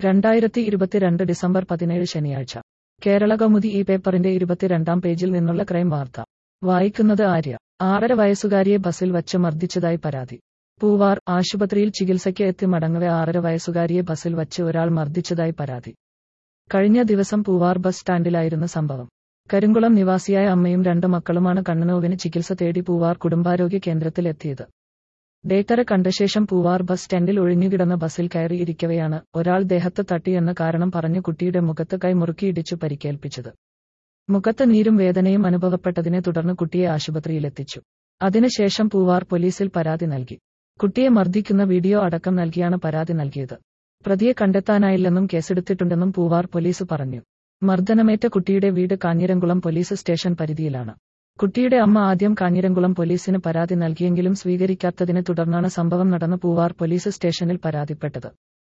രണ്ടായിരത്തി ഇരുപത്തിരണ്ട് ഡിസംബർ പതിനേഴ് ശനിയാഴ്ച കേരള കൗമുദി ഈ പേപ്പറിന്റെ ഇരുപത്തിരണ്ടാം പേജിൽ നിന്നുള്ള ക്രൈം വാർത്ത വായിക്കുന്നത് ആര്യ ആറര വയസ്സുകാരിയെ ബസ്സിൽ വച്ച് മർദ്ദിച്ചതായി പരാതി പൂവാർ ആശുപത്രിയിൽ ചികിത്സയ്ക്ക് എത്തി മടങ്ങവെ ആറര വയസ്സുകാരിയെ ബസ്സിൽ വച്ച് ഒരാൾ മർദ്ദിച്ചതായി പരാതി കഴിഞ്ഞ ദിവസം പൂവാർ ബസ് സ്റ്റാൻഡിലായിരുന്നു സംഭവം കരിങ്കുളം നിവാസിയായ അമ്മയും രണ്ട് മക്കളുമാണ് കണ്ണനോവിന് ചികിത്സ തേടി പൂവാർ കുടുംബാരോഗ്യ കേന്ദ്രത്തിൽ എത്തിയത് ഡേറ്ററെ കണ്ട ശേഷം പൂവാർ ബസ് സ്റ്റാൻഡിൽ ഒഴിഞ്ഞുകിടന്ന ബസ്സിൽ കയറി ഇരിക്കവെയാണ് ഒരാൾ ദേഹത്ത് തട്ടിയെന്ന കാരണം പറഞ്ഞ് കുട്ടിയുടെ മുഖത്ത് കൈ മുറുക്കിയിടിച്ചു പരിക്കേൽപ്പിച്ചത് മുഖത്ത് നീരും വേദനയും അനുഭവപ്പെട്ടതിനെ തുടർന്ന് കുട്ടിയെ ആശുപത്രിയിലെത്തിച്ചു അതിനുശേഷം പൂവാർ പോലീസിൽ പരാതി നൽകി കുട്ടിയെ മർദ്ദിക്കുന്ന വീഡിയോ അടക്കം നൽകിയാണ് പരാതി നൽകിയത് പ്രതിയെ കണ്ടെത്താനായില്ലെന്നും കേസെടുത്തിട്ടുണ്ടെന്നും പൂവാർ പോലീസ് പറഞ്ഞു മർദ്ദനമേറ്റ കുട്ടിയുടെ വീട് കാഞ്ഞിരംകുളം പോലീസ് സ്റ്റേഷൻ പരിധിയിലാണ് കുട്ടിയുടെ അമ്മ ആദ്യം കാഞ്ഞിരംകുളം പോലീസിന് പരാതി നൽകിയെങ്കിലും സ്വീകരിക്കാത്തതിനെ തുടർന്നാണ് സംഭവം നടന്ന പൂവാർ പോലീസ് സ്റ്റേഷനിൽ പരാതിപ്പെട്ടത്